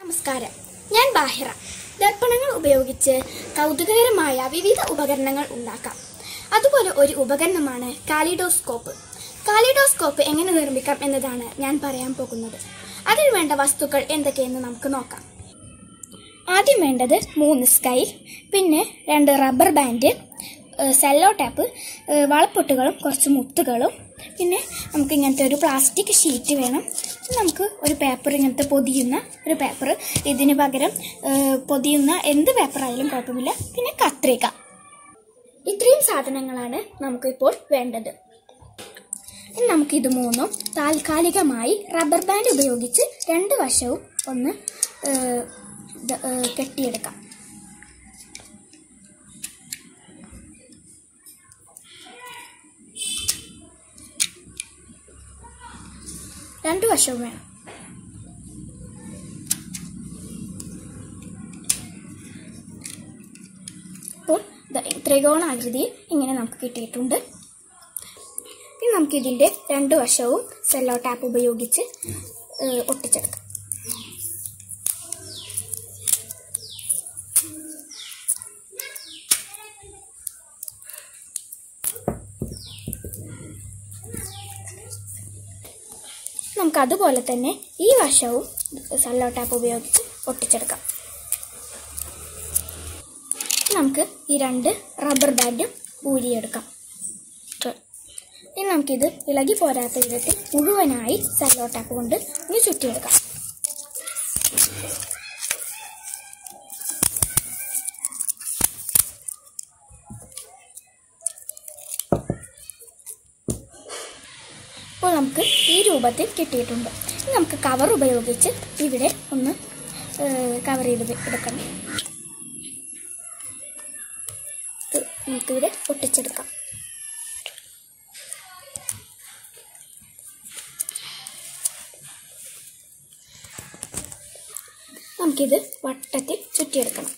നമസ്കാരം ഞാൻ ബാഹിറ ദർപ്പണങ്ങൾ ഉപയോഗിച്ച് കൗതുകകരമായ വിവിധ ഉപകരണങ്ങൾ ഉണ്ടാക്കാം അതുപോലെ ഒരു ഉപകരണമാണ് കാലിഡോസ്കോപ്പ് കാലിഡോസ്കോപ്പ് എങ്ങനെ നിർമ്മിക്കാം എന്നതാണ് ഞാൻ പറയാൻ പോകുന്നത് അതിന് വേണ്ട വസ്തുക്കൾ എന്തൊക്കെയെന്ന് നമുക്ക് നോക്കാം ആദ്യം വേണ്ടത് മൂന്ന് സ്കൈൽ പിന്നെ രണ്ട് റബ്ബർ ബാൻഡ് ഏഹ് സെല്ലോ ടാപ്പ് ഏഹ് വളപ്പൊട്ടുകളും കുറച്ച് മുത്തുകളും പിന്നെ നമുക്ക് ഇങ്ങനത്തെ ഒരു പ്ലാസ്റ്റിക് ഷീറ്റ് വേണം നമുക്ക് ഒരു പേപ്പർ ഇങ്ങനത്തെ പൊതിയുന്ന ഒരു പേപ്പർ ഇതിന് പകരം ഏഹ് പൊതിയുന്ന എന്ത് പേപ്പറായാലും കുഴപ്പമില്ല പിന്നെ കത്രിക ഇത്രയും സാധനങ്ങളാണ് നമുക്കിപ്പോൾ വേണ്ടത് ഇനി നമുക്കിത് മൂന്നും താൽക്കാലികമായി റബ്ബർ ബാൻഡ് ഉപയോഗിച്ച് രണ്ട് വശവും ഒന്ന് ഏഹ്, ദ- ഏഹ്, കെട്ടിയെടുക്കാം രണ്ടു വശവും വേണം ഇപ്പോൾ ദ- ത്രികോണാകൃതിയിൽ ഇങ്ങനെ നമുക്ക് കിട്ടിയിട്ടുണ്ട് ഇനി നമുക്കിതിൻ്റെ രണ്ട് വശവും സെല്ലോ ടാപ്പ് ഉപയോഗിച്ച് ഏഹ്, ഒട്ടിച്ചെടുക്കാം നമുക്ക് അതുപോലെ തന്നെ ഈ വശവും സെല്ലോ ടാപ്പ് ഉപയോഗിച്ച് ഒട്ടിച്ചെടുക്കാം നമുക്ക് ഈ രണ്ട് റബ്ബർ ബാൻഡും ഊരിയെടുക്കാം ഇനി നമുക്കിത് ഇളകി പോരാത്ത വിധത്തിൽ മുഴുവനായി സെല്ലോ ടാപ്പ് കൊണ്ട് ഇനി ചുറ്റിയെടുക്കാം ഇപ്പോൾ നമുക്ക് ഈ രൂപത്തിൽ കിട്ടിയിട്ടുണ്ട് ഇനി നമുക്ക് കവർ ഉപയോഗിച്ച് ഇവിടെ ഒന്ന് കവർ ചെയ്ത് എടുക്കണം ഇത് നമുക്കിവിടെ ഒട്ടിച്ചെടുക്കാം നമുക്കിത് വട്ടത്തിൽ ചുറ്റിയെടുക്കണം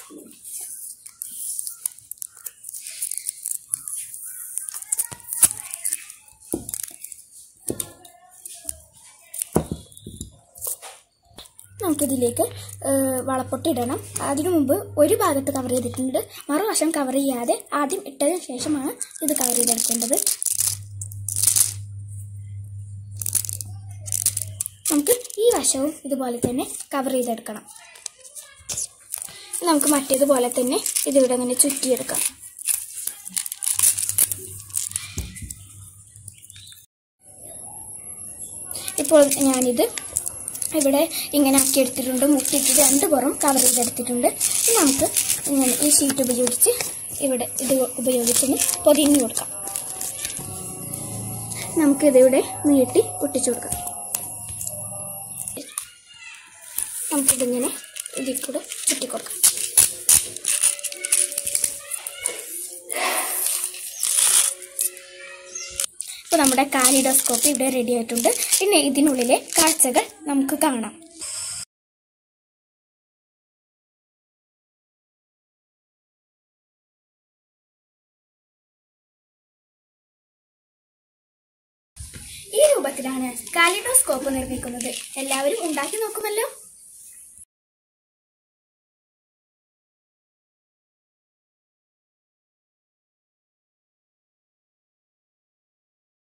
നമുക്കിതിലേക്ക് ഏഹ്, വളപ്പൊട്ടിടണം അതിനു മുമ്പ് ഒരു ഭാഗത്ത് കവർ ചെയ്തിട്ടുണ്ട് മറുവശം കവർ ചെയ്യാതെ ആദ്യം ഇട്ടതിന് ശേഷമാണ് ഇത് കവർ ചെയ്തെടുക്കേണ്ടത് നമുക്ക് ഈ വശവും ഇതുപോലെ തന്നെ കവർ ചെയ്തെടുക്കണം നമുക്ക് മറ്റേതുപോലെ തന്നെ ഇതിവിടെ ഇങ്ങനെ ചുറ്റിയെടുക്കാം ഇപ്പോൾ ഞാനിത് ഇവിടെ ഇങ്ങനെ ആക്കി എടുത്തിട്ടുണ്ട് മുട്ടിയിട്ട് രണ്ട് പുറം കവർ ചെയ്തെടുത്തിട്ടുണ്ട് ഇനി നമുക്ക് ഇങ്ങനെ ഈ ഷീറ്റ് ഉപയോഗിച്ച് ഇവിടെ ഇത് ഉപയോഗിച്ചൊന്ന് പൊതിഞ്ഞു കൊടുക്കാം നമുക്ക് ഇതിവിടെ നീട്ടി ഒട്ടിച്ചു കൊടുക്കാം നമുക്കിതിങ്ങനെ ഇതിൽ കൂടെ ചുറ്റിക്കൊടുക്കാം ഇപ്പോൾ നമ്മുടെ കാലിഡോസ്കോപ്പ് ഇവിടെ റെഡി ആയിട്ടുണ്ട് പിന്നെ ഇതിനുള്ളിലെ കാഴ്ചകൾ നമുക്ക് കാണാം ഈ രൂപത്തിലാണ് കാലിഡോസ്കോപ്പ് നിർമ്മിക്കുന്നത് എല്ലാവരും ഉണ്ടാക്കി നോക്കുമല്ലോ